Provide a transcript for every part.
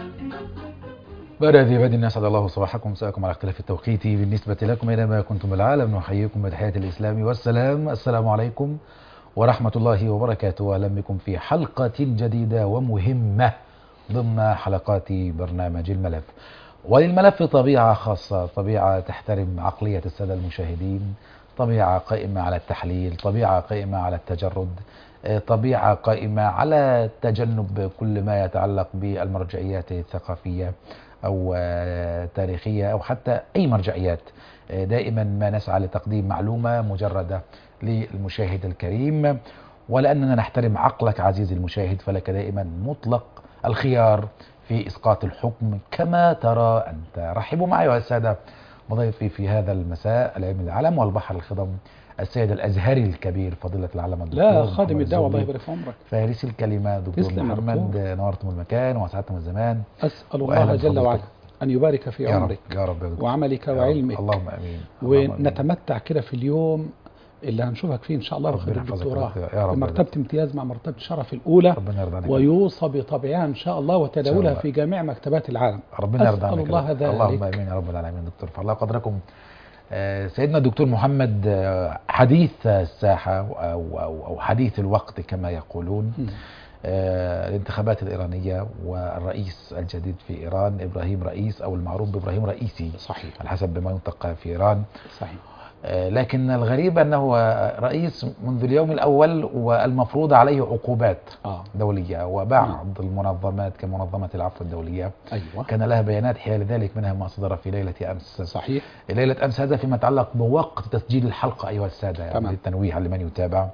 بعد هذه بدء أسعد الله صباحكم مساءكم على اختلاف التوقيت بالنسبة لكم أينما كنتم بالعالم نحييكم بتحية الإسلام والسلام السلام عليكم ورحمة الله وبركاته أهلا بكم في حلقة جديدة ومهمة ضمن حلقات برنامج الملف وللملف طبيعة خاصة طبيعة تحترم عقلية السادة المشاهدين طبيعة قائمة على التحليل طبيعة قائمة على التجرد طبيعة قائمة على تجنب كل ما يتعلق بالمرجعيات الثقافية أو تاريخية أو حتى أي مرجعيات دائما ما نسعى لتقديم معلومة مجردة للمشاهد الكريم ولأننا نحترم عقلك عزيزي المشاهد فلك دائما مطلق الخيار في إسقاط الحكم كما ترى أنت رحبوا معي يا السادة مضيفي في هذا المساء العلم العلم والبحر الخضم السيد الازهري الكبير فضيله العلم الدكتور لا خادم الدعوه الله يبارك في عمرك فارس الكلمه دكتور محمد نورتم المكان واسعدتم الزمان اسال الله جل وعلا ان يبارك في يا عمرك رب يا رب يا دكتور. وعملك يا رب. وعلمك اللهم امين اللهم آمين. ونتمتع كده في اليوم اللي هنشوفك فيه ان شاء الله ربنا بخير يحفظك الدكتوراه يا رب. بمرتبه امتياز مع مرتبه الشرف الاولى ربنا يرضى عنك ويوصى بطبعها ان شاء الله وتداولها الله. في جميع مكتبات العالم ربنا يرضى أسأل عنك الله ذلك. اللهم امين يا رب العالمين دكتور فالله قدركم آه، سيدنا الدكتور محمد آه، حديث الساحه او او او حديث الوقت كما يقولون مم. آه، الانتخابات الإيرانية والرئيس الجديد في إيران إبراهيم رئيس أو المعروف بإبراهيم رئيسي صحيح على حسب ما ينطق في إيران صحيح آه، لكن الغريب أنه رئيس منذ اليوم الأول والمفروض عليه عقوبات اه دولية وبعض المنظمات كمنظمة العفو الدولية ايوه كان لها بيانات حيال ذلك منها ما صدر في ليلة أمس صحيح ليلة أمس هذا فيما يتعلق بوقت تسجيل الحلقة أيها السادة يعني تمام. للتنويه لمن يتابع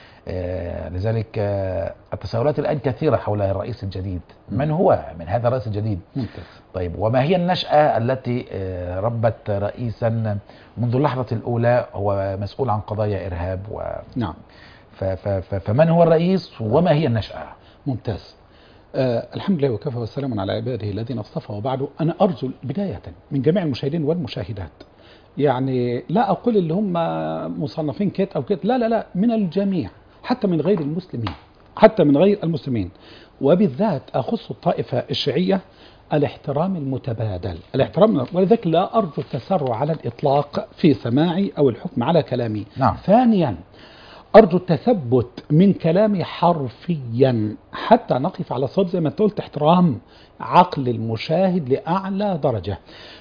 آه، لذلك آه، التساؤلات الآن كثيرة حول الرئيس الجديد من هو من هذا الرئيس الجديد ممتاز طيب وما هي النشأة التي آه، ربت رئيسا منذ اللحظة الأولى هو مسؤول عن قضايا إرهاب و نعم ف- ف- ف- فمن هو الرئيس وما هي النشأة ممتاز آه الحمد لله وكفى وسلام على عباده الذين اصطفى وبعده انا ارجو بدايه من جميع المشاهدين والمشاهدات يعني لا اقول اللي هم مصنفين كده او كده لا لا لا من الجميع حتى من غير المسلمين حتى من غير المسلمين وبالذات اخص الطائفه الشيعيه الاحترام المتبادل الاحترام ولذلك لا ارجو التسرع على الاطلاق في سماعي او الحكم على كلامي نعم. ثانيا أرجو التثبت من كلامي حرفيا حتى نقف على صوت زي ما أنت قلت احترام عقل المشاهد لأعلى درجة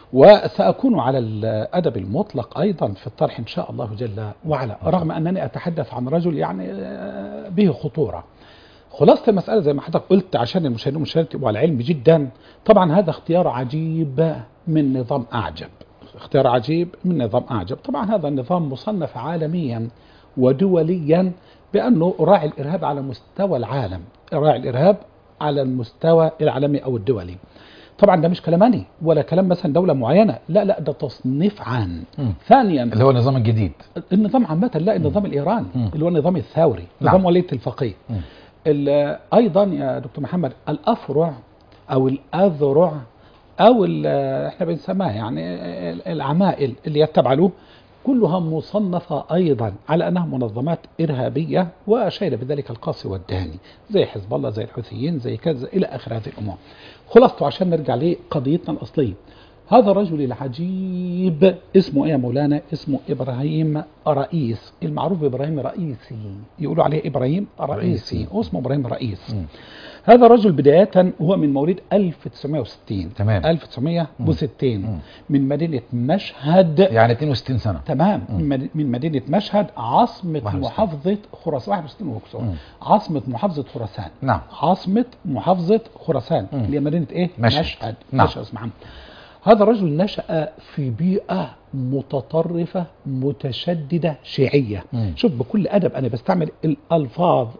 وسأكون على الأدب المطلق أيضا في الطرح إن شاء الله جل وعلا رغم أنني أتحدث عن رجل يعني آه، به خطورة خلاصة المسألة زي ما حضرتك قلت عشان المشاهدين والمشاهدات يبقوا على علم جدا طبعا هذا اختيار عجيب من نظام أعجب اختيار عجيب من نظام أعجب طبعا هذا النظام مصنف عالميا ودوليا بأنه راعي الإرهاب على مستوى العالم راعي الإرهاب على المستوى العالمي أو الدولي طبعا ده مش كلاماني ولا كلام مثلا دولة معينة لا لا ده تصنيف عام مم. ثانيا اللي هو النظام الجديد النظام عامة لا النظام الإيراني مم. اللي هو النظام الثوري نعم. نظام ولية الفقيه مم. ال- أيضا يا دكتور محمد الأفرع أو الأذرع أو ال- احنا بنسميها يعني ال- العمائل اللي يتبع له كلها مصنفة أيضا على أنها منظمات إرهابية وأشار بذلك القاصي والداني زي حزب الله زي الحوثيين زي كذا إلى آخر هذه الأمور خلاصته عشان نرجع لقضيتنا الأصلية هذا الرجل العجيب اسمه ايه يا مولانا اسمه ابراهيم رئيس المعروف بابراهيم رئيسي يقولوا عليه ابراهيم رئيسي رئيسي. واسمه ابراهيم رئيس مم. هذا الرجل بداية هو من مواليد 1960 تمام. 1960 مم. من مدينة مشهد يعني 62 سنة تمام مم. من مد- من مدينة مشهد عاصمة 61. محافظة خراسان 61 وكسور مم. عاصمة محافظة خراسان نعم عاصمة محافظة خراسان مم. اللي هي مدينة ايه؟ مشهد. مشهد نعم. مشهد اسمع محمد. هذا الرجل نشأ في بيئة متطرفة متشددة شيعية مم. شوف بكل أدب أنا بستعمل الألفاظ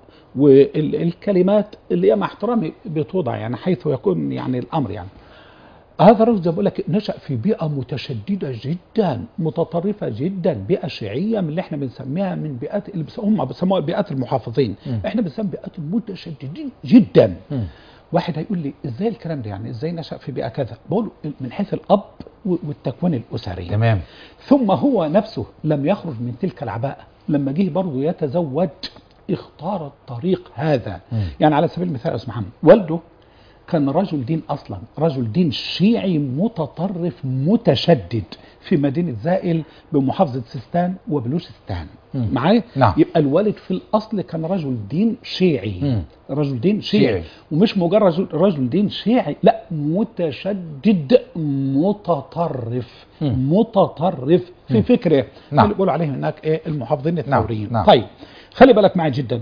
والكلمات اللي هي مع احترامي بتوضع يعني حيث يكون يعني الأمر يعني هذا الرجل زي ما بقول لك نشأ في بيئة متشددة جدا متطرفة جدا بيئة شيعية من اللي احنا بنسميها من بيئات اللي بس- هم بيسموها بيئات المحافظين مم. احنا بنسميها بيئات متشددين جدا مم. واحد هيقول لي ازاي الكلام ده يعني ازاي نشأ في بيئة كذا بقول له من حيث الأب و- والتكوين الأسري تمام ثم هو نفسه لم يخرج من تلك العباءة لما جه برضه يتزوج اختار الطريق هذا مم. يعني على سبيل المثال يا أستاذ محمد والده كان رجل دين اصلا رجل دين شيعي متطرف متشدد في مدينه زائل بمحافظه سيستان وبلوشستان مم. معايا نعم. يبقى الوالد في الاصل كان رجل دين شيعي مم. رجل دين شيعي, شيعي. ومش مجرد رجل, رجل دين شيعي لا متشدد متطرف مم. متطرف في فكره نعم. اللي بيقولوا عليه هناك ايه المحافظين الثوريين نعم. طيب خلي بالك معي جدا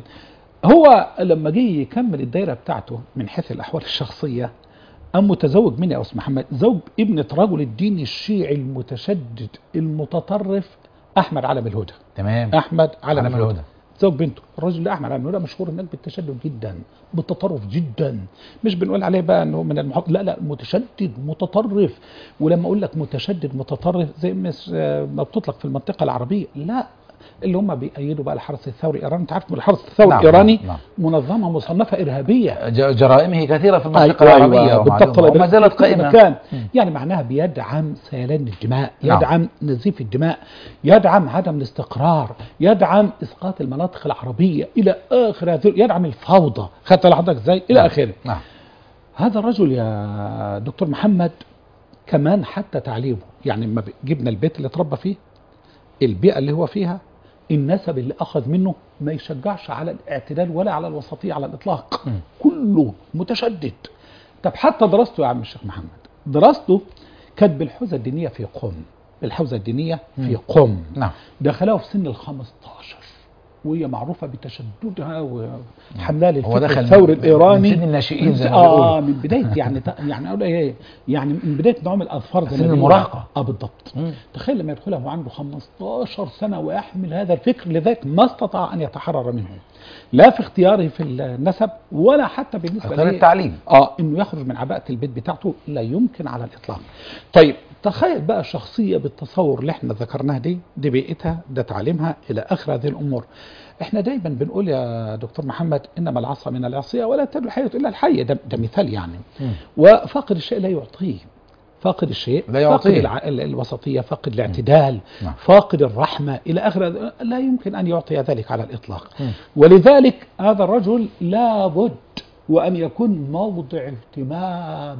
هو لما جه يكمل الدايره بتاعته من حيث الاحوال الشخصيه أم متزوج من يا أستاذ محمد زوج ابنة رجل الدين الشيعي المتشدد المتطرف أحمد علم الهدى تمام أحمد علم, علم الهدى. الهدى. زوج بنته الرجل ده أحمد علم الهدى مشهور هناك بالتشدد جدا بالتطرف جدا مش بنقول عليه بقى انه من المحافظ لا لا متشدد متطرف ولما اقول لك متشدد متطرف زي مش آه، ما بتطلق في المنطقه العربيه لا اللي هم بيأيدوا بقى الحرس الثوري الايراني انت عارف الحرس الثوري نعم، الايراني نعم. منظمه مصنفه ارهابيه ج- جرائمه كثيرة في المنطقة أيوة، العربية أيوة، بالضبط ومعلومة. وما زالت في كل قائمة مكان. مم. يعني معناها بيدعم سيلان الدماء نعم. يدعم نزيف الدماء يدعم عدم الاستقرار يدعم اسقاط المناطق العربيه الى اخر هذه يدعم الفوضى خدت لحضرتك ازاي الى نعم. اخره نعم هذا الرجل يا دكتور محمد كمان حتى تعليمه يعني لما جبنا البيت اللي اتربى فيه البيئة اللي هو فيها النسب اللي أخذ منه ما يشجعش على الاعتدال ولا على الوسطية على الإطلاق م. كله متشدد طب حتى دراسته يا عم الشيخ محمد دراسته كانت بالحوزة الدينية في قم بالحوزة الدينية في م. قم نعم دخلها في سن ال 15 وهي معروفة بتشددها وحملها للفكر هو دخل الثوري من- الإيراني من سن الناشئين زي ما اه بيقولوا. من بدايه يعني ت- يعني اقول ايه يعني من بدايه نعوم الاظفار زي ما سن بيقولوا. المراهقة. اه بالضبط مم. تخيل لما يدخلها وهو عنده 15 سنه ويحمل هذا الفكر لذلك ما استطاع ان يتحرر منه لا في اختياره في النسب ولا حتى بالنسبه اختيار ليه- التعليم اه انه يخرج من عباءه البيت بتاعته لا يمكن على الاطلاق. طيب تخيل بقى شخصيه بالتصور اللي احنا ذكرناها دي دي بيئتها ده تعليمها الى اخر هذه الامور. احنا دايما بنقول يا دكتور محمد انما العصا من العصيه ولا تدل الحيه الا الحيه ده, ده مثال يعني. مم. وفاقد الشيء لا يعطيه. فاقد الشيء لا يعطيه. فاقد الع... ال- الوسطيه فاقد الاعتدال نعم. فاقد الرحمه الى اخر هذا- لا يمكن ان يعطي ذلك على الاطلاق. مم. ولذلك هذا الرجل لابد وأن يكون موضع اهتمام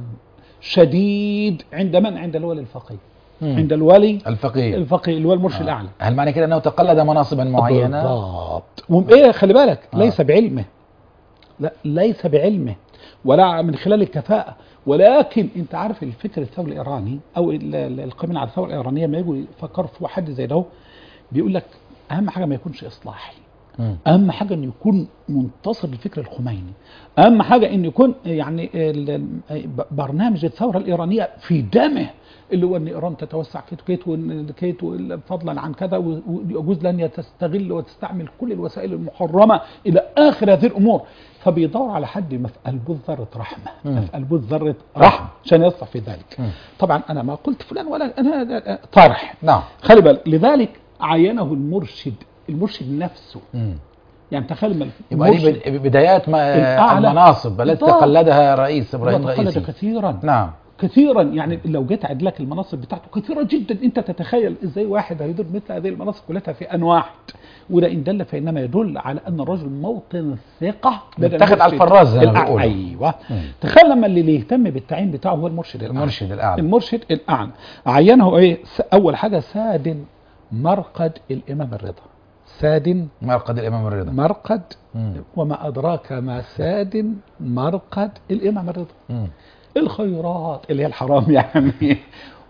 شديد عند من؟ عند الولي الفقيه مم. عند الولي الفقيه الفقيه اللي هو المرشد آه. الأعلى هل معنى كده انه تقلد مناصبا معينة بالضبط وإيه خلي بالك آه. ليس بعلمه لا ليس بعلمه ولا من خلال الكفاءة ولكن انت عارف الفكر الثوري الايراني او ال- ال- القائمين على الثوره الايرانيه لما يجوا يفكروا في حد زي ده بيقول لك اهم حاجه ما يكونش اصلاحي مم. اهم حاجه انه يكون منتصر للفكر الخميني اهم حاجه انه يكون يعني ال- ال- برنامج الثوره الايرانيه في دمه اللي هو ان ايران تتوسع كيت وكيت وإن كيت وال- فضلا عن كذا و- ويجوز لها ان تستغل وتستعمل كل الوسائل المحرمه الى اخر هذه الامور فبيدور على حد ما في قلبه ذره رحمه مم. ما في قلبه ذره رحمه عشان يصلح في ذلك مم. طبعا انا ما قلت فلان ولا انا طرح نعم خلي بالك لذلك عينه المرشد المرشد نفسه مم. يعني تخيل لما يبقى دي المرشد بد- بدايات ما الأعلى. المناصب التي بالضبط. تقلدها رئيس ابراهيم وتقلد رئيسي كثيرا نعم كثيرا يعني لو جيت اعد لك المناصب بتاعته كثيره جدا انت تتخيل ازاي واحد هيدير مثل هذه المناصب كلها في ان واحد وده ان دل فانما يدل على ان الرجل موطن ثقه لدى متاخد على المرشد الفراز زي ما الأع- بيقولوا. ايوه مم. تخيل لما اللي يهتم بالتعيين بتاعه هو المرشد الأعلى. المرشد الاعلى المرشد الاعلى عينه ايه س- اول حاجه ساد مرقد الامام الرضا ساد مرقد الامام الرضا مرقد مم. وما ادراك ما ساد مرقد الامام الرضا مم. الخيرات اللي هي الحرام يعني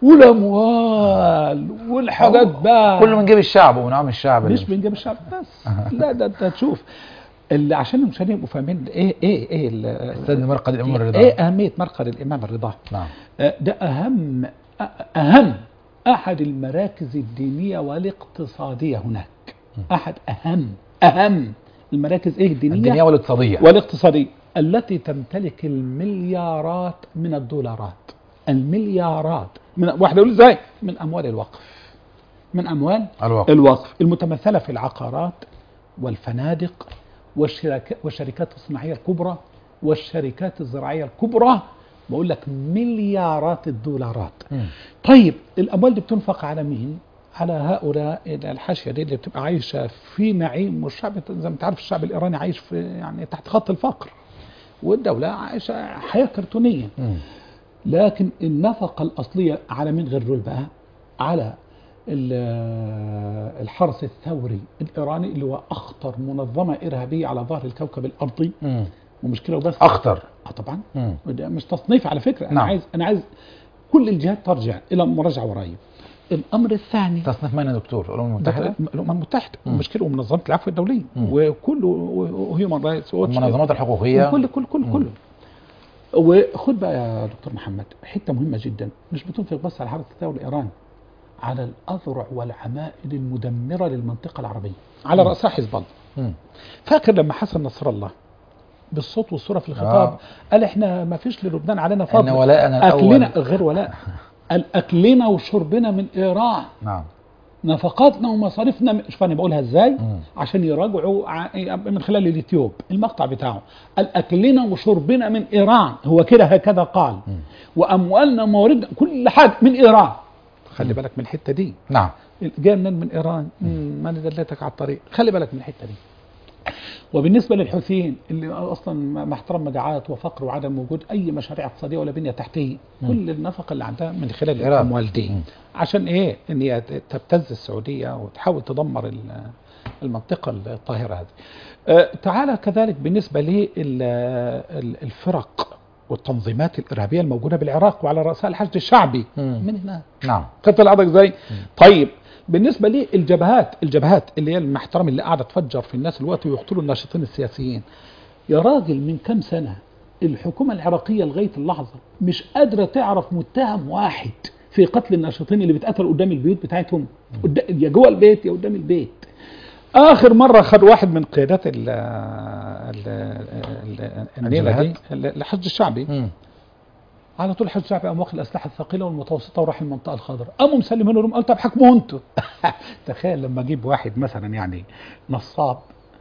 والاموال والحاجات بقى كله من جيب الشعب ونعم الشعب مش اللي- من جيب الشعب بس لا ده انت تشوف اللي عشان المشاهدين يبقوا فاهمين ايه ايه ايه ال- استاذ مرقد الامام الرضا ايه اهميه مرقد الامام الرضا نعم آه، ده اهم أ- اهم احد المراكز الدينيه والاقتصاديه هناك احد اهم اهم المراكز ايه الدينيه الدنيا والاقتصاديه والاقتصادية التي تمتلك المليارات من الدولارات المليارات من واحد يقول ازاي من اموال الوقف من اموال الوقت الوقف المتمثله في العقارات والفنادق والشركات والشركات الصناعيه الكبرى والشركات الزراعيه الكبرى بقول لك مليارات الدولارات مم. طيب الاموال دي بتنفق على مين؟ على هؤلاء الحاشيه دي اللي بتبقى عايشه في نعيم والشعب زي ما انت عارف الشعب الايراني عايش في يعني تحت خط الفقر والدوله عايشه حياه كرتونيه مم. لكن النفقة الأصلية على من غير دول بقى على ال- الحرس الثوري الإيراني اللي هو أخطر منظمة إرهابية على ظهر الكوكب الأرضي مم. ومشكلة وبس اخطر آه طبعا مم. وده مش تصنيف على فكرة أنا نعم. عايز أنا عايز كل الجهات ترجع إلى مراجعة ورايا الأمر الثاني تصنيف من يا دكتور الامم المتحده الأمم المتحدة مم. ومشكلة ومنظمة العفو الدولية مم. وكل وهيومن رايتس المنظمات الحقوقيه كل كل كل مم. كله وخد بقى يا دكتور محمد حته مهمه جدا مش بتنفق بس على حركه الثوره الايراني على الاذرع والعمائد المدمره للمنطقه العربيه على مم. راسها حزب الله مم. فاكر لما حسن نصر الله بالصوت والصوره في الخطاب آه. قال احنا ما فيش للبنان علينا ان فضل ولاءنا اكلنا الاول غير ولاء قال اكلنا وشربنا من ايران نعم نفقاتنا ومصاريفنا من- شوف انا بقولها ازاي مم. عشان يراجعوا ع- من خلال اليوتيوب المقطع بتاعه قال اكلنا وشربنا من ايران هو كده هكذا قال مم. واموالنا ومواردنا كل حاجه من ايران خلي بالك من الحته دي نعم جاي منين من ايران مم، ما انا دليتك على الطريق خلي بالك من الحته دي وبالنسبه للحوثيين اللي اصلا مع احترام مجاعات وفقر وعدم وجود اي مشاريع اقتصاديه ولا بنيه تحتيه مم. كل النفقه اللي عندها من خلال إيران. الاموال دي مم. عشان ايه ان هي تبتز السعوديه وتحاول تدمر ال- المنطقه الطاهره هذه آه، تعالى كذلك بالنسبه للفرق والتنظيمات الارهابيه الموجوده بالعراق وعلى راسها الحشد الشعبي مم. من هناك نعم خدت العضك ازاي؟ طيب بالنسبه لي الجبهات الجبهات اللي هي المحترم اللي قاعده تفجر في الناس الوقت ويقتلوا الناشطين السياسيين يا راجل من كم سنه الحكومه العراقيه لغايه اللحظه مش قادره تعرف متهم واحد في قتل الناشطين اللي بيتقتلوا قدام البيوت بتاعتهم قدام يا جوه البيت يا قدام البيت اخر مره خد واحد من قيادات ال ال ال- النيله دي الجبهات؟ الحشد الشعبي مم. على طول الحشد الشعبي قام واخد الاسلحه الثقيله والمتوسطه وراح المنطقه الخضراء قاموا مسلمين لهم قال طب حكموا انتوا تخيل لما اجيب واحد مثلا يعني نصاب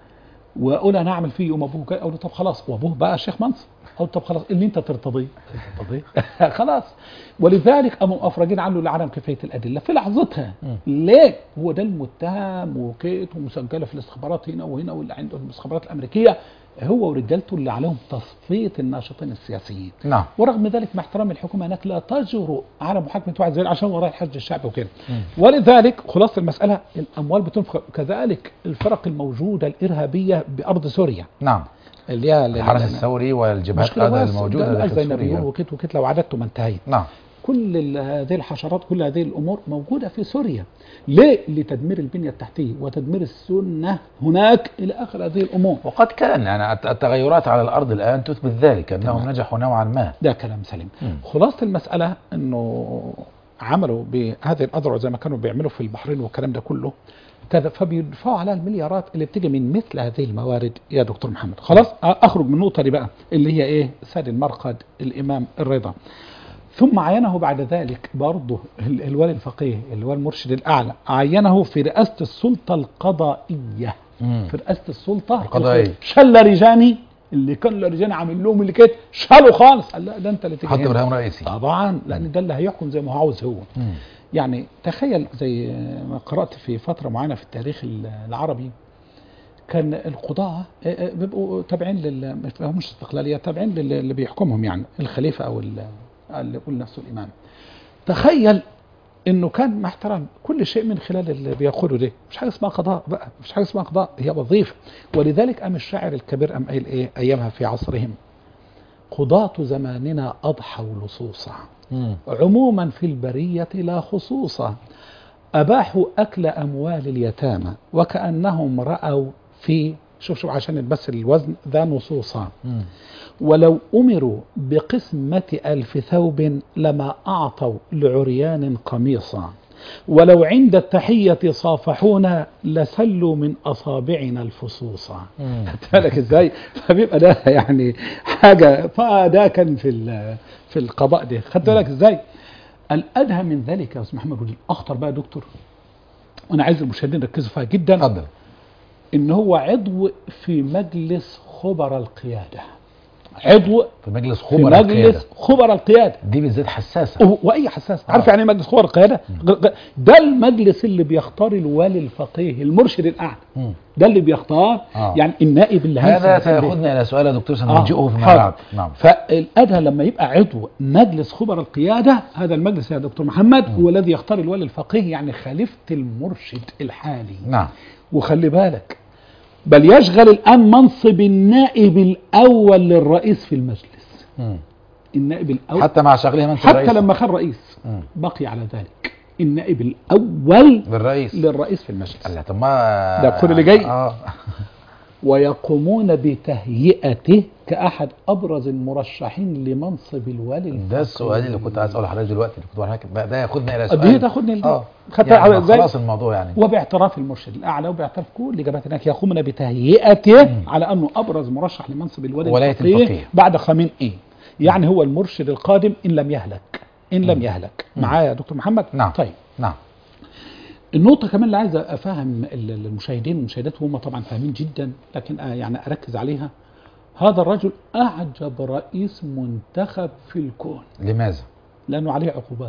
واقول انا اعمل فيه يوم ابوه جاي اقول له طب خلاص وابوه بقى شيخ منصب اقول طب خلاص اللي انت ترتضيه ترتضيه خلاص ولذلك قاموا افرجين عنه لعدم كفايه الادله في لحظتها مم. ليه هو ده المتهم وكيت ومسجله في الاستخبارات هنا وهنا واللي عنده الاستخبارات الامريكيه هو ورجالته اللي عليهم تصفيه الناشطين السياسيين نعم ورغم ذلك مع احترام الحكومه هناك لا تجرؤ على محاكمه واحد زي عشان وراء الحج الشعبي وكده مم. ولذلك خلاصه المساله الاموال بتنفق كذلك الفرق الموجوده الارهابيه بارض سوريا نعم اللي هي الحرس الثوري والجبهات مشكلة هذا بس الموجودة ده داخل زي ما بيقولوا سوريا وكت وكت لو عددته ما انتهيت نعم كل ال- هذه الحشرات كل هذه الامور موجوده في سوريا ليه لتدمير البنيه التحتيه وتدمير السنه هناك الى اخر هذه الامور وقد كان يعني الت- التغيرات على الأرض الآن تثبت ذلك أنهم تمام. نجحوا نوعا ما ده كلام سليم مم. خلاصه المساله انه عملوا بهذه الاذرع زي ما كانوا بيعملوا في البحرين والكلام ده كله كذا فبيدفعوا عليها المليارات اللي بتيجي من مثل هذه الموارد يا دكتور محمد خلاص اخرج من النقطه دي بقى اللي هي ايه سيد المرقد الامام الرضا ثم عينه بعد ذلك برضه ال- الوالي الفقيه اللي هو المرشد الاعلى عينه في رئاسه السلطه القضائيه مم. في رئاسه السلطه القضائية. شل رجاني اللي كان لرجاني عامل لهم اللي كده شالوا خالص قال لا ده انت اللي تيجي حط هنا. برهان رئيسي طبعا لان ده اللي هيحكم زي ما هو عاوز هو مم. يعني تخيل زي ما قرات في فتره معينه في التاريخ العربي كان القضاة آه، آه، بيبقوا تابعين لل مش مش استقلالية تابعين لل- اللي بيحكمهم يعني الخليفة أو ال- اللي يقول نفسه الإمام تخيل إنه كان مع احترام كل شيء من خلال اللي بيقوله ده مش حاجة اسمها قضاء بقى مش حاجة اسمها قضاء هي وظيفة ولذلك قام الشاعر الكبير قام قايل إيه أيامها في عصرهم قضاة زماننا أضحوا لصوصا مم. عموما في البرية لا خصوصا أباحوا أكل أموال اليتامى وكأنهم رأوا في شوف شوف عشان بس الوزن ذا نصوصا مم. ولو أمروا بقسمة ألف ثوب لما أعطوا لعريان قميصا ولو عند التحية صافحونا لسلوا من أصابعنا الفصوصا مم. بالك ازاي فبيبقى ده يعني حاجه فده كان في ال- في القضاء ده خدت بالك ازاي الادهى من ذلك يا استاذ محمد ودي الاخطر بقى يا دكتور وانا عايز المشاهدين يركزوا فيها جدا اتفضل ان هو عضو في مجلس خبراء القياده عضو في مجلس في خبراء القيادة مجلس خبراء القياده دي بالذات حساسة و- واي حساس آه. عارف يعني ايه مجلس خبراء القياده غ- غ- ده المجلس اللي بيختار الوالي الفقيه المرشد الاعلى مم. ده اللي بيختار آه. يعني النائب اللي هذا هيمسك البيت. سيأخذنا إلى سؤال يا دكتور آه، سنرجئه فيما حاضر. بعد نعم فالادهى لما يبقى عضو مجلس خبراء القياده هذا المجلس يا دكتور محمد هو الذي يختار الوالي الفقيه يعني خليفه المرشد الحالي نعم وخلي بالك بل يشغل الان منصب النائب الاول للرئيس في المجلس مم. النائب الاول حتى مع شغله منصب حتى رئيس لما كان رئيس مم. بقي على ذلك النائب الاول للرئيس للرئيس في المجلس الله طب ما ده كل اللي جاي. اه ويقومون بتهيئته كأحد أبرز المرشحين لمنصب الوالي ده الفقيه. السؤال اللي كنت عايز اساله لحضرتك دلوقتي اللي كنت بقول لحضرتك بقى ده ياخدنا الى سؤال دي تاخدني الباب. اه خدت يعني على ازاي خلاص الموضوع يعني وباعتراف المرشد الاعلى وباعتراف كل اجابات هناك يقومون بتهيئته على انه ابرز مرشح لمنصب الوالي ولاية الفقيه, الفقيه. بعد خامين ايه يعني هو المرشد القادم ان لم يهلك ان لم يهلك معايا يا دكتور محمد نعم. طيب نعم النقطة كمان اللي عايز افهم ال- المشاهدين والمشاهدات وهم طبعا فاهمين جدا لكن آه يعني اركز عليها هذا الرجل اعجب رئيس منتخب في الكون لماذا؟ لانه عليه عقوبات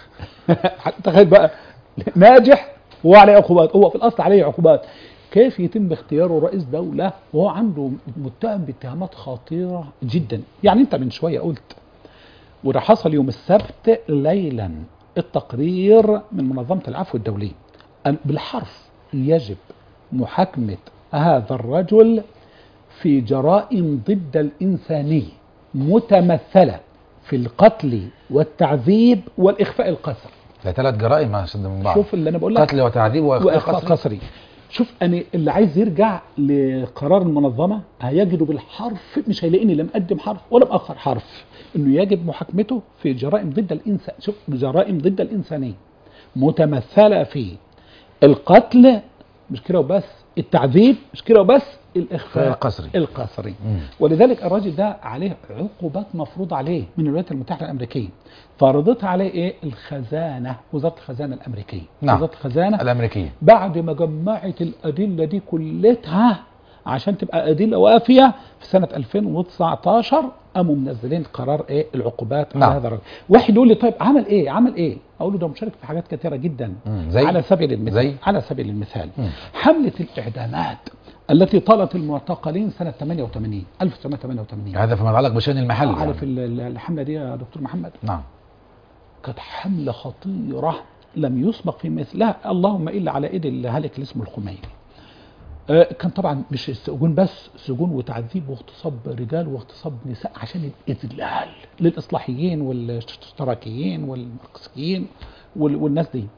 تخيل بقى ناجح وهو عليه عقوبات هو في الاصل عليه عقوبات كيف يتم اختياره رئيس دولة وهو عنده متهم باتهامات خطيرة جدا يعني انت من شوية قلت وده حصل يوم السبت ليلا التقرير من منظمة العفو الدولية أن بالحرف يجب محاكمة هذا الرجل في جرائم ضد الإنسانية متمثلة في القتل والتعذيب والإخفاء القسري ده ثلاث جرائم اشد من بعض شوف اللي أنا بقول لك قتل وتعذيب واخفاء واخفاء قسري قسري شوف انا اللي عايز يرجع لقرار المنظمه هيجده بالحرف مش هيلاقيني لا مقدم حرف ولا مأخر حرف انه يجب محاكمته في جرائم ضد الانسان شوف جرائم ضد الانسانيه متمثله في القتل مش كده وبس التعذيب مش كده وبس الاخفاء القسري. القسري مم. ولذلك الراجل ده عليه عقوبات مفروضة عليه من الولايات المتحدة الأمريكية فرضتها عليه إيه الخزانة وزارة الخزانة الأمريكية نعم. وزارة الخزانة الامريكيه بعد ما جمعت الأدلة دي كلها عشان تبقى أدلة وافية في سنة 2019 قاموا منزلين قرار ايه العقوبات نعم. على هذا الرجل واحد يقول لي طيب عمل ايه عمل ايه اقول له ده مشارك في حاجات كثيرة جدا مم. زي؟ على سبيل المثال زي؟ على سبيل المثال مم. حملة الإعدامات التي طالت المعتقلين سنة 88 1988 هذا فيما يتعلق بشان المحل يعني. عارف ال- ال- الحملة دي يا دكتور محمد نعم كانت حملة خطيرة لم يسبق في مثلها اللهم إلا على إيد الهلك اللي اسمه الخميني آه، كان طبعا مش السجون بس سجون وتعذيب واغتصاب رجال واغتصاب نساء عشان الإذلال للإصلاحيين والاشتراكيين والماركسيين وال- والناس دي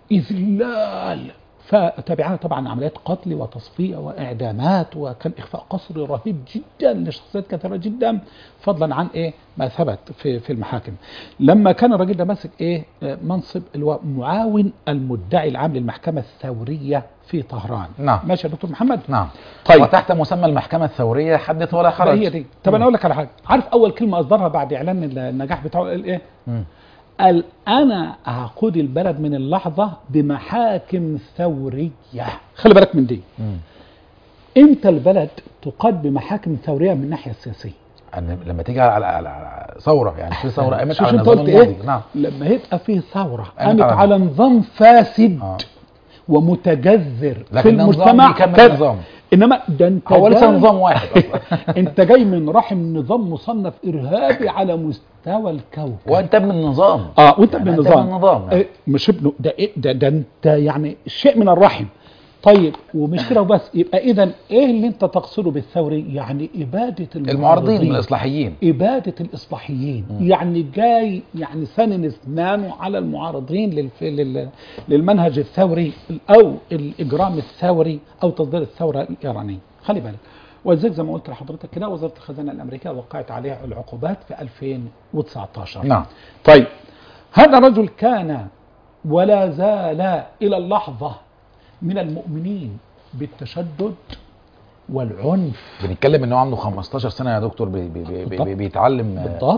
إذلال فتبعها طبعا عمليات قتل وتصفية وإعدامات وكان إخفاء قسري رهيب جدا لشخصيات كثيرة جدا فضلا عن إيه ما ثبت في في المحاكم لما كان الراجل ده ماسك إيه آه، منصب اللي هو معاون المدعي العام للمحكمة الثورية في طهران نعم. ماشي يا دكتور محمد نعم طيب. وتحت مسمى المحكمة الثورية حدث ولا بقى حرج هي دي طب انا اقول لك على حاجه عارف اول كلمه اصدرها بعد اعلان النجاح بتاعه قال ايه مم. قال انا هقود البلد من اللحظه بمحاكم ثوريه خلي بالك من دي مم. امتى البلد تقاد بمحاكم ثوريه من الناحيه السياسيه أن لما تيجي على, على, على ثورة يعني في ثورة قامت شوف على انت النظام قلت الماضي ايه نعم لما يبقى فيه ثوره قامت قامت على- على نظام فاسد آه. ومتجذر في لكن النظام المجتمع بيكمل كذا. النظام. انما ده انت هو لسه جاي- نظام واحد أصلا انت جاي من رحم نظام مصنف ارهابي على مستوى الكوكب وأنت ابن النظام اه وانت يعني ابن أنت النظام ابن النظام يعني. إيه مش ابنه ده إيه ده, ده انت يعني شيء من الرحم طيب ومش كده وبس يبقى اذا ايه اللي انت تقصده بالثوري يعني اباده المعارضين الإصلاحيين إبادة الإصلاحيين يعني جاي يعني سنن اسنانه على المعارضين للف... لل... للمنهج الثوري أو الإجرام الثوري أو تصدير الثورة الإيرانية خلي بالك ولذلك زي ما قلت لحضرتك كده وزارة الخزانة الأمريكية وقعت عليها العقوبات في 2019 نعم طيب هذا الرجل كان ولا زال إلى اللحظة من المؤمنين بالتشدد والعنف بنتكلم إن هو عنده 15 سنة يا دكتور بي بي بي بي بالضبط. بي بيتعلم آه، بالضبط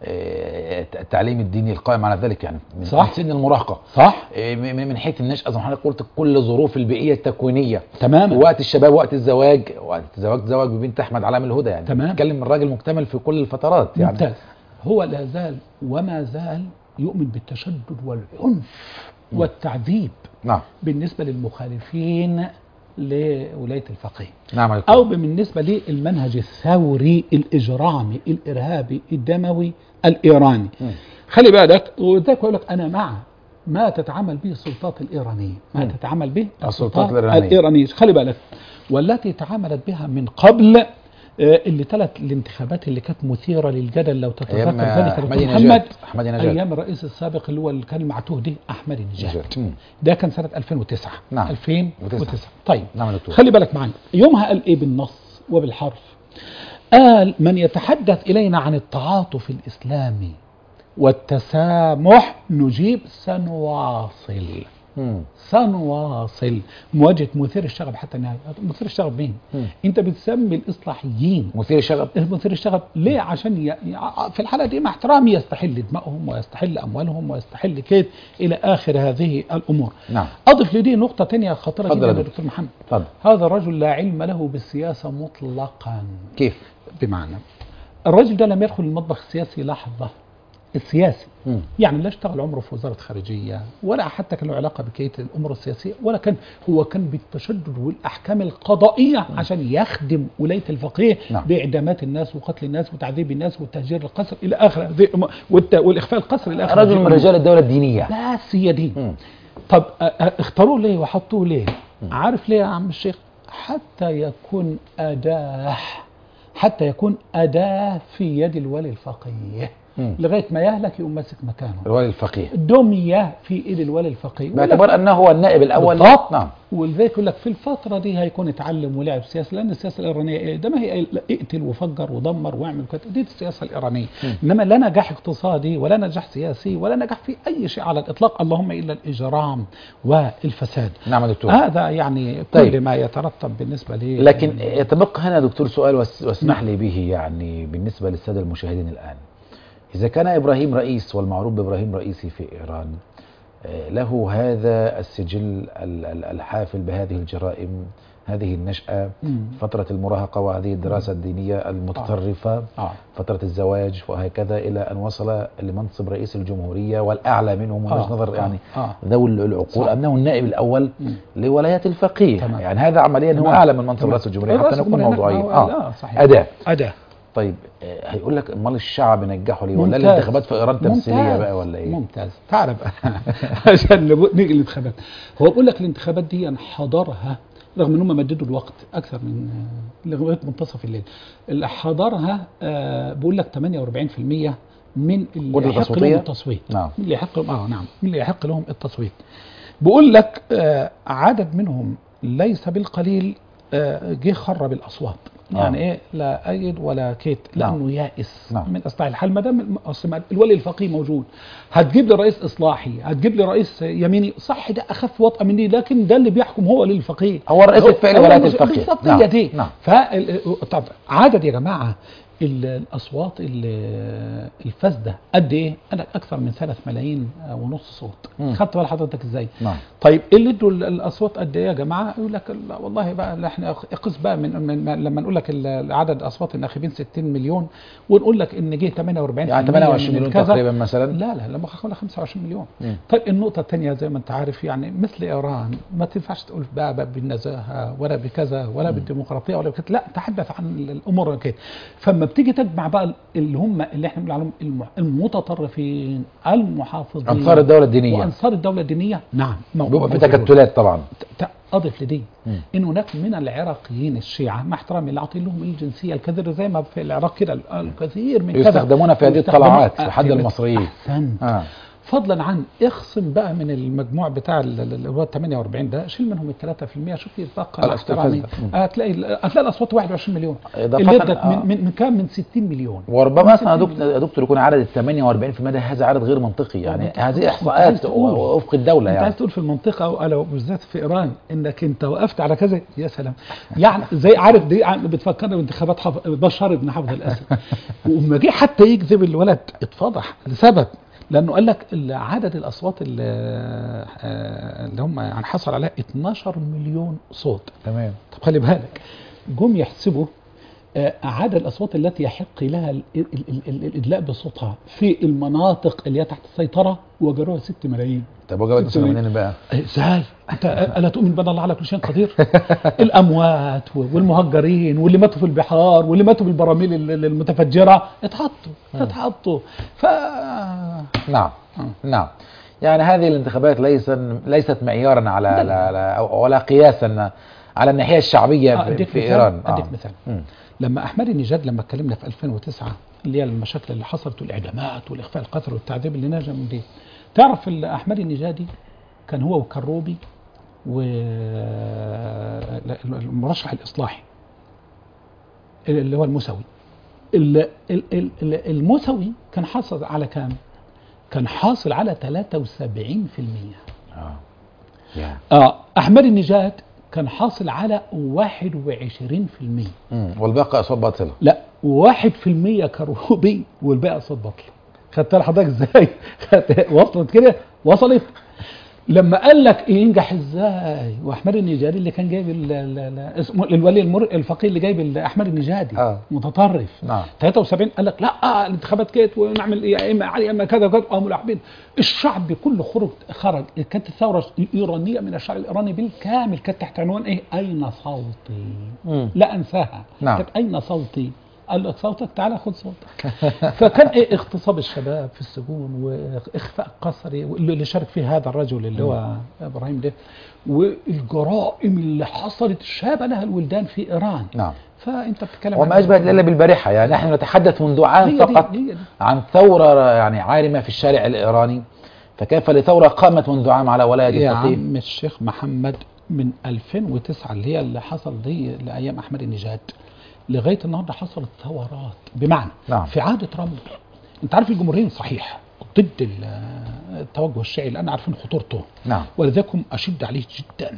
آه، التعليم الديني القائم على ذلك يعني من صح. من سن المراهقه صح آه، من من حيث النشأة زي ما حضرتك قلت كل الظروف البيئية التكوينية تماما وقت الشباب وقت الزواج وقت الزواج زواج ببنت أحمد علام الهدى يعني تمام. بتتكلم من راجل مكتمل في كل الفترات يعني ممتاز هو لا زال وما زال يؤمن بالتشدد والعنف والتعذيب نعم بالنسبة للمخالفين لولاية الفقيه نعم يا دكتور. أو بالنسبة للمنهج الثوري الإجرامي الإرهابي الدموي الإيراني مم. خلي بالك وذاك يقول لك أنا مع ما تتعامل به السلطات الإيرانية ما مم. تتعامل به السلطات الإيرانية. الإيرانية خلي بالك والتي تعاملت بها من قبل آه، اللي ثلاث الانتخابات اللي كانت مثيرة للجدل لو تتذكر أيام ذلك أحمد دكتور نجاد محمد أحمد نجاد أيام الرئيس السابق اللي هو اللي كان المعتوه ده أحمد النجاد نجاد. مم. ده كان سنة 2009 نعم. 2009 طيب نعم يا دكتور خلي بالك معنا يومها قال ايه بالنص وبالحرف قال من يتحدث الينا عن التعاطف الاسلامي والتسامح نجيب سنواصل مم. سنواصل مواجهه مثير الشغب حتى النهايه مثير الشغب مين مم. انت بتسمي الاصلاحيين مثير الشغب مثير الشغب ليه عشان ي... ي- في الحاله دي مع احترامي يستحل دمائهم ويستحل اموالهم ويستحل كيد الى اخر هذه الامور نعم اضف لدي نقطه ثانيه خطيره اتفضل جدا يا يا دكتور. دكتور محمد اتفضل هذا الرجل لا علم له بالسياسة مطلقا كيف بمعنى الرجل ده لم يدخل المطبخ السياسي لحظة السياسي مم. يعني لا اشتغل عمره في وزارة خارجية ولا حتى كان له علاقة بكية الأمور السياسية ولا كان هو كان بالتشدد والأحكام القضائية عشان يخدم ولاية الفقيه نعم. بإعدامات الناس وقتل الناس وتعذيب الناس والتهجير القسر إلى آخر هذه الأمور والت- والإخفاء القسر إلى آخر رجل هذه من الأمور. رجال الدولة الدينية بس هي دي مم. طب أ- أ- اختاروه ليه وحطوه ليه عارف ليه يا عم الشيخ حتى يكون أداة حتى يكون أداة في يد الولي الفقيه مم. لغاية ما يهلك يقوم ماسك مكانه الوالي الفقيه دمية في ايد الولي الفقيه باعتبار أنه هو النائب الأول بالضبط. نعم ولذلك يقول لك في الفترة دي هيكون اتعلم ولعب سياسة لأن السياسة الإيرانية إيه؟ ده ما هي لا، اقتل وفجر ودمر واعمل كده دي السياسة الإيرانية إنما لا نجاح اقتصادي ولا نجاح سياسي ولا نجاح في أي شيء على الإطلاق اللهم إلا الإجرام والفساد نعم يا دكتور هذا يعني كل طيب. ما يترتب بالنسبة لي لكن يتبقى هنا دكتور سؤال واس- واسمح لي به يعني بالنسبة للسادة المشاهدين الآن إذا كان إبراهيم رئيس والمعروف بإبراهيم رئيسي في إيران آه، له هذا السجل ال- ال- الحافل بهذه الجرائم هذه النشأة مم. فترة المراهقة وهذه الدراسة الدينية المتطرفة آه. فترة الزواج وهكذا إلى أن وصل لمنصب رئيس الجمهورية والأعلى منه من آه. وجهة نظر آه. يعني آه. ذوي العقول صح. أنه النائب الأول مم. لولايات الفقيه تمام. يعني هذا عمليا هو تمام. أعلى من منصب تمام. رئيس الجمهورية حتى الرئيس نكون الجمهورية موضوعيين هو- لا، صحيح. أداة أداة طيب آه، هيقول لك امال الشعب نجحه ليه ولا ممتاز. الانتخابات في ايران تمثيليه ممتاز. بقى ولا ايه ممتاز تعال بقى عشان نبو- نيجي الانتخابات هو بقول لك الانتخابات دي حضرها رغم ان هم مددوا الوقت اكثر من آه، لغايه منتصف الليل اللي حضرها آه، بقول لك 48% من اللي قدرة يحق تصويتية؟ لهم التصويت نعم. من اللي يحق اه نعم من اللي يحق لهم التصويت بقول لك آه، عدد منهم ليس بالقليل آه، جه خرب الاصوات آه. يعني ايه لا ايد ولا كيت نعم. لانه يائس نعم. من اصلاح الحال ما دام الم- أصل ما الولي الفقيه موجود هتجيب لي رئيس اصلاحي هتجيب لي رئيس يميني صح ده اخف وطأة مني لكن ده اللي بيحكم هو ولي الفقيه هو الرئيس الفعلي ولاية المس- الفقيه. بالظبط نعم. هي دي نعم. فال... طب عدد يا جماعه ال- الاصوات ال- الفاسده قد ايه؟ قال لك اكثر من 3 ملايين ونص صوت مم. خدت بال حضرتك ازاي؟ نعم طيب اللي ادوا ال- الاصوات قد ايه يا جماعه؟ يقول لك لا والله بقى لا احنا اقص بقى من, من من- لما نقول لك ال- عدد اصوات الناخبين 60 مليون ونقول لك ان جه 48 يعني 28 مليون تقريبا مثلا لا لا لما خلى 25 مليون مم. طيب النقطة الثانية زي ما أنت عارف يعني مثل إيران ما تنفعش تقول بقى, بقى بالنزاهة ولا بكذا ولا بالديمقراطية ولا بكذا لا تحدث عن الأمور كده فما بتيجي تجمع بقى اللي هم اللي احنا بنقول عليهم الم- المتطرفين المحافظين انصار الدوله الدينيه وأنصار الدولة الدينية نعم مو- بيبقى في موجودون. تكتلات طبعا ت- أضف لدي مم. إن هناك من العراقيين الشيعة مع احترامي اللي أعطي لهم الجنسية الكثير زي ما في العراق كده الكثير من كذا يستخدمون في هذه ويستخدمون- الطلعات في حد في- المصريين أحسنت آه. فضلا عن اخصم بقى من المجموع بتاع ال- ال- اللي هو 48 ده شيل منهم ال 3% شوف يتبقى مع خلاص احترامي تفزع. مم. هتلاقي هتلاقي الاصوات 21 مليون إضافة- اللي ادت آه. من, من من كام من 60 مليون وربما اصلا يا 60 دكتور يا دكتور يكون عدد ال 48% ده هذا عدد غير منطقي يعني منطقي. هذه عايز احصاءات تقول. وفق الدوله انت يعني عايز تقول في المنطقه او بالذات في ايران انك انت وقفت على كذا يا سلام يعني زي عارف دي عم- بتفكرنا بانتخابات حف... بشار بن حافظ الاسد وما جه حتى يكذب الولد اتفضح لسبب لانه قال لك ال- عدد الاصوات اللي, آه، اللي هم يعني حصل عليها 12 مليون صوت تمام طب خلي بالك جم يحسبوا آه، عدد الاصوات التي يحق لها ال- ال- ال- ال- الادلاء بصوتها في المناطق اللي هي تحت السيطره وجدوها 6 ملايين طب وجبت ستة مثلا منين بقى؟ ازاي انت الا تؤمن بان الله على كل شيء قدير الاموات والمهجرين واللي ماتوا في البحار واللي ماتوا بالبراميل ال- ال- المتفجره اتحطوا اتحطوا ف نعم نعم يعني هذه الانتخابات ليس ليست معيارا على لا. لا لا ولا قياسا على الناحيه الشعبيه في, اديك في مثال ايران اديك آه. مثال مم. لما احمد النجاد لما اتكلمنا في 2009 اللي هي المشاكل اللي حصلت والاعدامات والاخفاء القتل والتعذيب اللي نجا من دي تعرف ال- احمد النجادي كان هو وكروبي والمرشح الاصلاحي اللي هو الموسوي ال- ال- ال- ال- الموسوي كان حاصل على كام؟ كان حاصل على 73% اه يا اه احمد النجاد كان حاصل على 21% مم. والباقي اصوات باطله لا واحد في المية كروبي والباقي صوت بطل خدت حضرتك ازاي خدت- وصلت كده وصلت لما قال لك ينجح ازاي واحمد النجادي اللي كان جايب ال- ال- ال- اسمه الولي المر الفقيه اللي جايب ال- احمد النجادي آه. متطرف نعم 73 قال لك لا الانتخابات كانت ونعمل يا اما علي اما كذا وكذا قاموا لاعبين الشعب كله خرج خرج كانت الثوره الايرانيه من الشعب الايراني بالكامل كانت تحت عنوان ايه اين صوتي مم. لا انساها نعم. كانت اين صوتي قال لك صوتك تعالى خد صوتك فكان ايه اغتصاب الشباب في السجون واخفاء قسري اللي شارك فيه هذا الرجل اللي هو ابراهيم ده والجرائم اللي حصلت شابنها الولدان في ايران نعم فانت بتتكلم وما عن- اشبه الا بالبارحه يعني نحن نتحدث منذ عام هي دي- فقط هي دي. عن ثوره يعني عارمه في الشارع الايراني فكيف لثوره قامت منذ عام على ولايه يا الفقيه عم الشيخ محمد من 2009 اللي هي اللي حصل دي لايام احمد النجاد لغايه النهارده حصلت ثورات بمعنى نعم. في عهد ترامب انت عارف الجمهوريين صحيح ضد ال- التوجه الشيعي لان عارفين خطورته نعم ولذلك هم اشد عليه جدا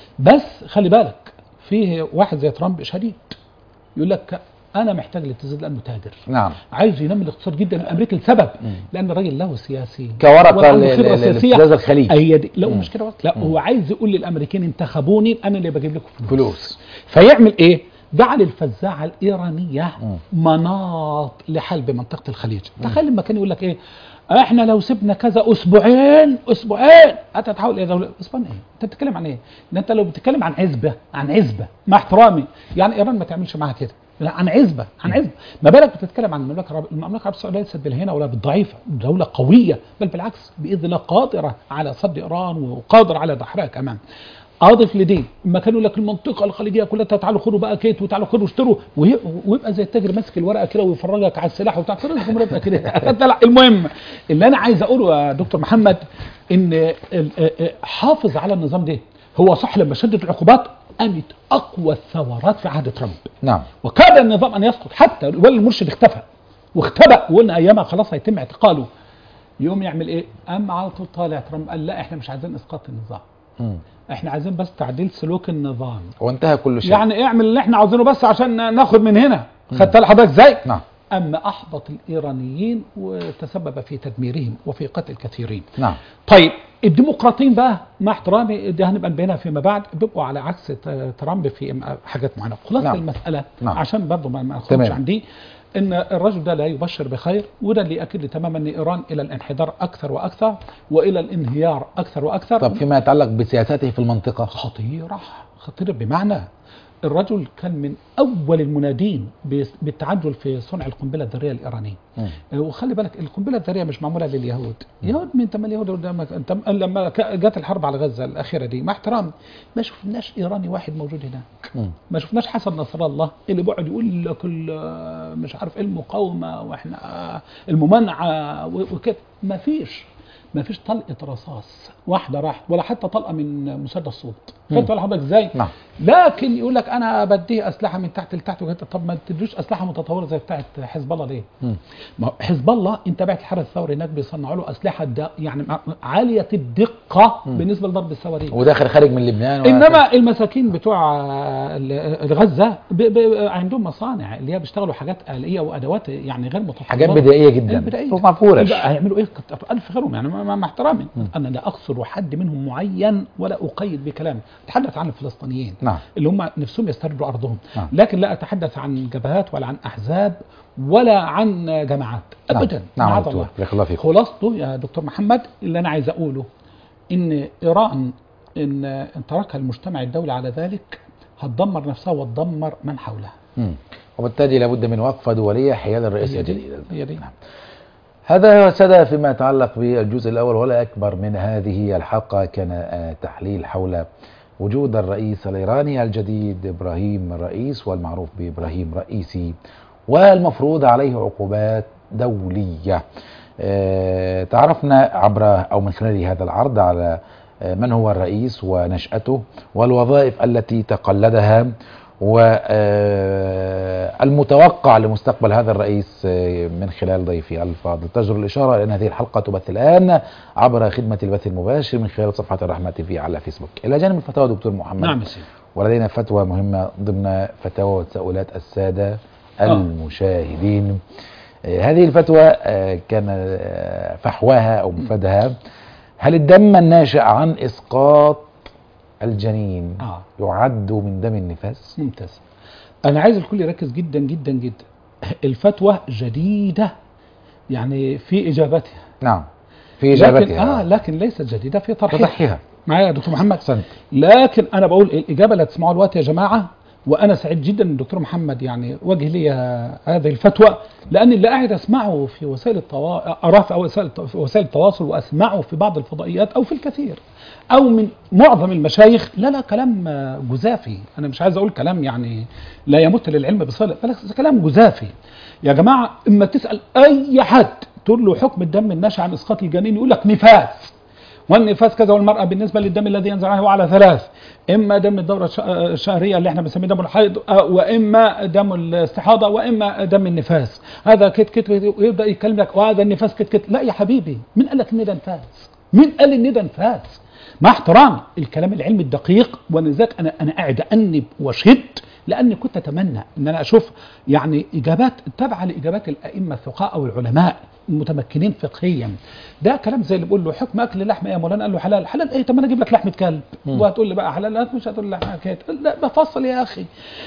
بس خلي بالك فيه واحد زي ترامب شديد يقول لك انا محتاج الاتزان لانه تاجر نعم عايز ينمي الاقتصاد جدا الامريكي لسبب لان الراجل له سياسي كورقه وعنده ل- خبرة ل- سياسية. لابتزاز الخليج هي دي لا مم. مش كده بس لا هو عايز يقول للامريكان انتخبوني انا اللي بجيب لكم فلوس, فلوس فيعمل ايه جعل الفزاعه الايرانيه مم. مناط لحلب منطقه الخليج تخيل لما كان يقول لك ايه احنا لو سبنا كذا اسبوعين اسبوعين هتتحول الى دوله اسبوعين ايه انت بتتكلم عن ايه ده انت لو بتتكلم عن عزبه عن عزبه مع احترامي يعني ايران ما تعملش معاها كده لا عن عزبه عن عزبه ما بالك بتتكلم عن المملكه العربيه المملكه العربيه السعوديه ليست بالهنا ولا بالضعيفه دوله قويه بل بالعكس باذن الله قادره على صد ايران وقادره على دحرها كمان اضف لدي لما كانوا لك المنطقه الخليجيه كلها تعالوا خدوا بقى كيت وتعالوا خدوا اشتروا وهي- ويبقى زي التاجر ماسك الورقه كده ويفرجك على السلاح وبتاع كل الجمهوريه تبقى كده أنت لا المهم اللي انا عايز اقوله يا دكتور محمد ان ال- ال- حافظ على النظام ده هو صح لما شدت العقوبات قامت اقوى الثورات في عهد ترامب نعم وكاد النظام ان يسقط حتى الولي المرشد اختفى واختبأ وقلنا ايامها خلاص هيتم اعتقاله يقوم يعمل ايه؟ قام على طول طالع ترامب قال لا احنا مش عايزين اسقاط النظام مم. احنا عايزين بس تعديل سلوك النظام وانتهى كل شيء يعني اعمل اللي احنا عاوزينه بس عشان ناخد من هنا خدت حضرتك ازاي نعم اما احبط الايرانيين وتسبب في تدميرهم وفي قتل كثيرين نعم طيب الديمقراطيين بقى مع احترامي دي هنبقى نبينها فيما بعد بيبقوا على عكس ت- ترامب في حاجات معينه خلاصه نعم. المساله نعم. عشان برضه ما ما نخرجش تمام. عن دي ان الرجل ده لا يبشر بخير وده اللي ياكد لي تماما ان ايران الى الانحدار اكثر واكثر والى الانهيار اكثر واكثر طب فيما يتعلق بسياساته في المنطقه خطيرة خطيرة بمعنى الرجل كان من أول المنادين بس- بالتعجل في صنع القنبلة الذرية الإيرانية مم. آه، وخلي بالك القنبلة الذرية مش معمولة لليهود يهود مين تم اليهود قدامك انت لما ك- جت الحرب على غزة الأخيرة دي مع احترام ما شفناش إيراني واحد موجود هناك مم. ما شفناش حسن نصر الله اللي بيقعد يقول لك ال- مش عارف ايه المقاومه واحنا الممانعه و- وكده ما فيش ما فيش طلقه رصاص واحده راحت ولا حتى طلقه من مسدس صوت خدت بالك حضرتك ازاي نعم لكن يقول لك انا بديه اسلحه من تحت لتحت وكده طب ما تدوش اسلحه متطوره زي بتاعه حزب الله ليه؟ مم. ما هو حزب الله انت بعت الحرس الثوري هناك بيصنعوا له اسلحه دا يعني عاليه الدقه مم. بالنسبه لضرب الصواريخ وداخل خارج من لبنان وهكذا. انما المساكين بتوع آه، ال- غزه ب- ب- عندهم مصانع اللي هي بيشتغلوا حاجات آلية وادوات يعني غير متطوره حاجات بدائيه جدا بدائية. وما فيهوش يبقى هيعملوا ايه كتر الف خيرهم يعني مع مع احترامي انا لا اقصر حد منهم معين ولا اقيد بكلامي اتحدث عن الفلسطينيين نعم اللي هم نفسهم يستردوا ارضهم نعم. لكن لا اتحدث عن جبهات ولا عن احزاب ولا عن جماعات ابدا نعم معاذ دكتور الله بارك الله فيكم خلاصته يا دكتور محمد اللي انا عايز اقوله ان ايران ان ان تركها المجتمع الدولي على ذلك هتدمر نفسها وتدمر من حولها مم. وبالتالي لابد من وقفه دوليه حيال الرئيس هي دي الجديد هي دي نعم. هذا هو سدى فيما يتعلق بالجزء الأول ولا أكبر من هذه الحلقة كان آه، تحليل حول وجود الرئيس الإيراني الجديد إبراهيم الرئيس والمعروف بإبراهيم رئيسي والمفروض عليه عقوبات دولية آه، تعرفنا عبر أو من خلال هذا العرض على آه، من هو الرئيس ونشأته والوظائف التي تقلدها والمتوقع لمستقبل هذا الرئيس آه، من خلال ضيفي الفاضل تجر الإشارة إلى أن هذه الحلقة تبث الآن عبر خدمة البث المباشر من خلال صفحة الرحمة تي في على فيسبوك إلى جانب الفتاوى دكتور محمد نعم يا سيدي ولدينا فتوى مهمة ضمن فتاوى وتساؤلات السادة المشاهدين آه، هذه الفتوى آه، كان آه، فحواها أو مفادها هل الدم الناشئ عن إسقاط الجنين اه يعد من دم النفاس ممتاز انا عايز الكل يركز جدا جدا جدا الفتوى جديده يعني في اجابتها نعم في لكن إجابتها اه لكن ليست جديده في طرحها تصحيها معايا يا دكتور محمد أحسنت لكن انا بقول الاجابه اللي هتسمعوها دلوقتي يا جماعه وانا سعيد جدا ان الدكتور محمد يعني وجه لي هذه الفتوى لان اللي قاعد اسمعه في وسائل التواصل اراه في وسائل في وسائل التواصل واسمعه في بعض الفضائيات او في الكثير او من معظم المشايخ لا لا كلام آه، جزافي انا مش عايز اقول كلام يعني لا يمت للعلم بصله بس كلام جزافي يا جماعه اما تسال اي حد تقول له حكم الدم الناشئ عن اسقاط الجنين يقول لك نفاس والنفاس كذا والمرأة بالنسبة للدم الذي ينزل عنه على ثلاث إما دم الدورة الش- الشهرية اللي احنا بنسميه دم الحيض آه، وإما دم الاستحاضة وإما دم النفاس هذا كت كت ويبدأ يتكلم لك وهذا النفاس كت كت لا يا حبيبي مين قال لك إن ده نفاس؟ مين قال إن ده نفاس؟ مع احترامي الكلام العلمي الدقيق ولذلك أنا أنا قاعد أنب وشد لاني كنت اتمنى ان انا اشوف يعني اجابات تابعه لاجابات الائمه الثقاء او العلماء المتمكنين فقهيا ده كلام زي اللي بيقول له حكم اكل لحم يا مولانا قال له حلال حلال ايه طب ما انا اجيب لك لحمه كلب مم. وهتقول لي بقى حلال لا مش هتقول لي لحمه كلب لا بفصل يا اخي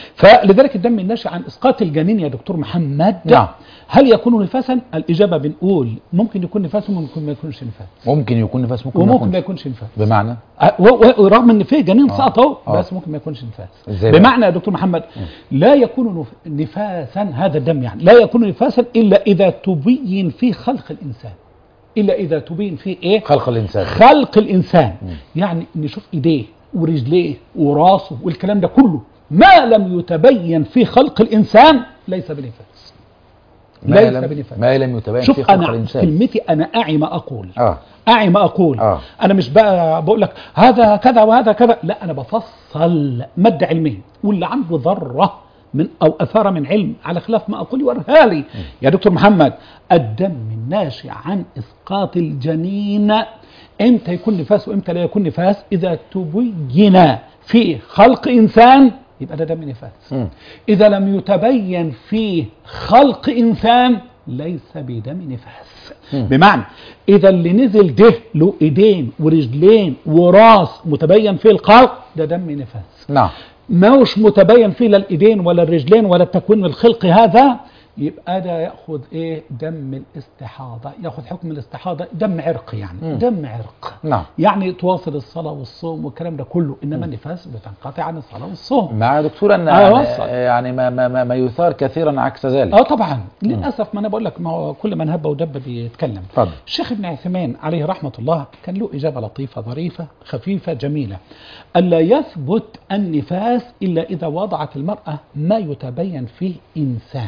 فلذلك الدم الناشئ عن اسقاط الجنين يا دكتور محمد نعم. هل يكون نفاسا الاجابه بنقول ممكن يكون نفاس وممكن ما يكونش نفاس ممكن يكون نفاس ممكن ما وممكن ما يكونش يكونش نفاس بمعنى أه، و- و- ورغم ان في جنين آه. سقط اهو آه. بس ممكن ما يكونش نفاس إزاي بقى؟ بمعنى يا دكتور محمد لا يكون نف- نفاسا هذا الدم يعني لا يكون نفاسا الا اذا تبين فيه خلق الانسان الا اذا تبين فيه ايه خلق الإنسان خلق الانسان يعني نشوف ايديه ورجليه وراسه والكلام ده كله ما لم يتبين في خلق الانسان ليس بنفاس ما ليس لم بنفاس ما لم يتبين في شوف خلق انا الإنسان كلمتي انا اعي ما اقول اه اعي ما اقول آه. انا مش بقى بقول لك هذا كذا وهذا كذا لا انا بفصل ماده علميه واللي عنده ذره من او اثار من علم على خلاف ما اقول يوريها لي يا دكتور محمد الدم الناشئ عن اسقاط الجنين امتى يكون نفاس وامتى لا يكون نفاس اذا تبين في خلق انسان يبقى ده دم نفاس مم. إذا لم يتبين فيه خلق إنسان ليس بدم نفاس مم. بمعنى إذا اللي نزل ده له إيدين ورجلين وراس متبين فيه الخلق ده دم نفاس نعم ماهوش متبين فيه لا الإيدين ولا الرجلين ولا التكوين الخلقي هذا يبقى ده ياخذ ايه دم الاستحاضه ياخذ حكم الاستحاضه دم عرق يعني مم. دم عرق نعم يعني تواصل الصلاه والصوم والكلام ده كله انما النفاس بتنقطع عن الصلاه والصوم مع دكتور ان آه، يعني, وصل. يعني ما, ما, ما, ما يثار كثيرا عكس ذلك اه طبعا للاسف ما انا بقول لك ما هو كل من هب ودب بيتكلم اتفضل الشيخ ابن عثيمين عليه رحمه الله كان له اجابه لطيفه ظريفه خفيفه جميله الا يثبت النفاس الا اذا وضعت المراه ما يتبين فيه انسان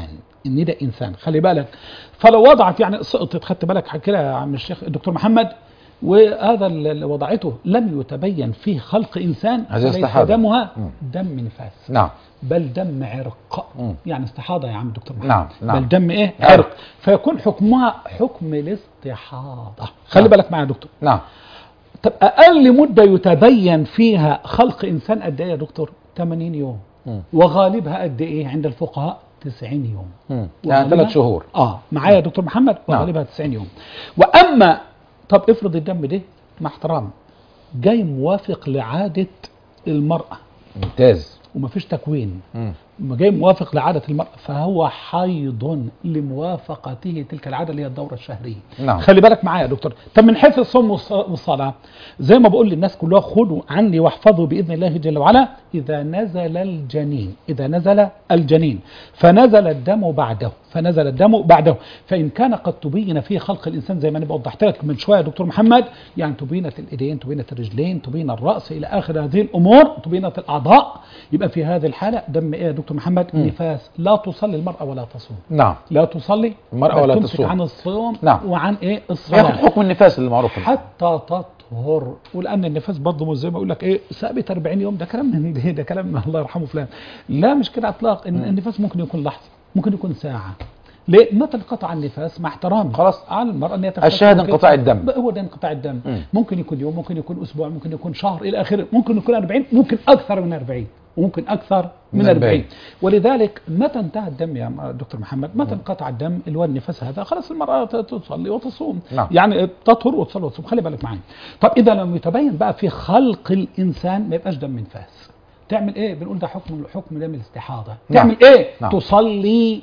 ان ده انسان خلي بالك فلو وضعت يعني سقطت خدت بالك حكي لها يا عم الشيخ الدكتور محمد وهذا اللي وضعته لم يتبين فيه خلق انسان هذه فليس استحاضة. دمها مم. دم نفاس نعم بل دم عرق مم. يعني استحاضه يا عم دكتور محمد نعم، نعم. بل دم ايه عرق. عرق فيكون حكمها حكم الاستحاضه خلي نعم. بالك معايا يا دكتور نعم طب اقل مده يتبين فيها خلق انسان قد ايه يا دكتور 80 يوم مم. وغالبها قد ايه عند الفقهاء 90 يوم مم. يعني وغالبها- ثلاث شهور اه معايا يا دكتور محمد نعم. وغالبها 90 يوم واما طب افرض الدم ده مع احترام جاي موافق لعاده المراه ممتاز ومفيش تكوين مم. لما جاي موافق لعادة المرأة فهو حيض لموافقته تلك العادة اللي هي الدورة الشهرية نعم. خلي بالك معايا يا دكتور طب من حيث الصوم والص- والصلاة زي ما بقول للناس كلها خذوا عني واحفظوا بإذن الله جل وعلا إذا نزل الجنين إذا نزل الجنين فنزل الدم بعده فنزل الدم بعده فإن كان قد تبين فيه خلق الإنسان زي ما أنا وضحت لك من شوية يا دكتور محمد يعني تبينت الإيدين تبينت الرجلين تبين الرأس إلى آخر هذه الأمور تبينت الأعضاء يبقى في هذه الحالة دم إيه يا دكتور محمد مم. نفاس لا تصلي المرأة ولا تصوم نعم لا تصلي المرأة بل ولا تمسك تصوم. عن الصوم نعم. وعن إيه ياخذ الصلاة حكم النفاس المعروف حتى تطهر ولان النفاس برضه مش زي ما اقول لك ايه ثابت 40 يوم ده كلام من ده, ده كلام الله يرحمه فلان لا مش كده اطلاق ان النفاس ممكن يكون لحظه ممكن يكون ساعه ليه متى انقطع النفاس مع احترامي خلاص. على المراه ان هي تغتسل الشاهد ممكن- انقطاع الدم. هو ده انقطاع الدم مم. ممكن يكون يوم ممكن يكون اسبوع ممكن يكون شهر الى اخره ممكن يكون 40 ممكن اكثر من 40 وممكن اكثر من من 40 40. ولذلك متى انتهى الدم يا دكتور محمد متى انقطع الدم اللي هو النفاس هذا خلاص المراه ت- تصلي وتصوم نعم. يعني تطهر وتصلي وتصوم خلي بالك معايا طب اذا لم يتبين بقى في خلق الانسان ما يبقاش دم نفاس تعمل ايه بنقول ده حكم حكم دم الاستحاضه نعم. تعمل ايه نعم. تصلي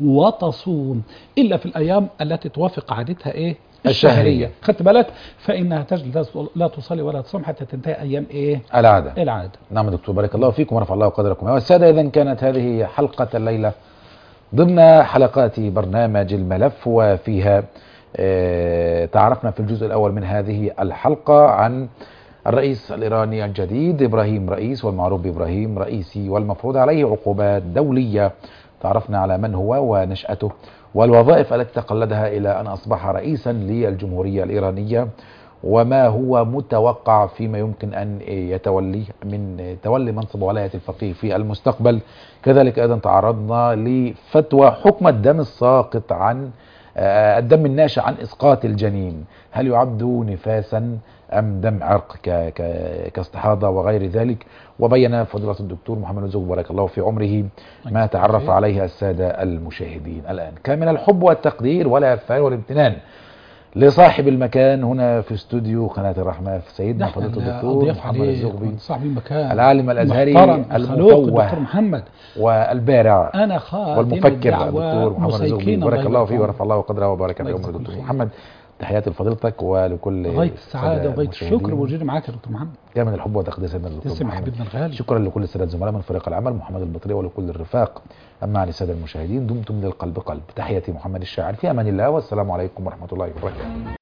وتصوم الا في الايام التي توافق عادتها ايه الشهرية. خدت بالك فانها تجلس لا تصلي ولا تصوم حتى تنتهي ايام ايه العادة العاده نعم يا دكتور بارك الله فيكم ورفع الله قدركم والسادة إذا كانت هذه حلقة الليلة ضمن حلقات برنامج الملف وفيها آه، تعرفنا في الجزء الأول من هذه الحلقة عن الرئيس الإيراني الجديد إبراهيم رئيس والمعروف بإبراهيم رئيسي والمفروض عليه عقوبات دولية تعرفنا على من هو ونشأته والوظائف التي تقلدها إلى أن أصبح رئيسا للجمهورية الإيرانية وما هو متوقع فيما يمكن أن يتوليه من تولي منصب ولاية الفقيه في المستقبل كذلك أيضا تعرضنا لفتوى حكم الدم الساقط عن آه، الدم الناشئ عن إسقاط الجنين هل يعد نفاسا أم دم عرق ك- ك- كاستحاضة وغير ذلك وبين فضيلة الدكتور محمد الزوج بارك الله في عمره ما تعرف عليه السادة المشاهدين الآن كامل الحب والتقدير والإرفان والامتنان لصاحب المكان هنا في استوديو قناة الرحمة في سيدنا ده فضيلة احنا الدكتور أضيف محمد عليه الزغبي صاحب المكان العالم الأزهري محترم الخلوق المفوه الدكتور محمد والبارع انا خادم والمفكر الدعوة الدكتور محمد الزغبي مسيكين بارك الله فيه يبارك ورفع الله قدره وبارك في الله عمر يجزاك الدكتور كل خير. محمد تحياتي لفضيلتك ولكل غايه السعاده السادة وغايه الشكر المشاهدين. بوجودي معاك يا دكتور محمد كامل الحب والتقدير سيدنا الدكتور تسلم يا محمد حبيبنا الغالي شكرا لكل السادة الزملاء من فريق العمل محمد البطري ولكل الرفاق أما عن السادة المشاهدين دمتم للقلب قلب تحياتي محمد الشاعر في أمان الله والسلام عليكم ورحمة الله وبركاته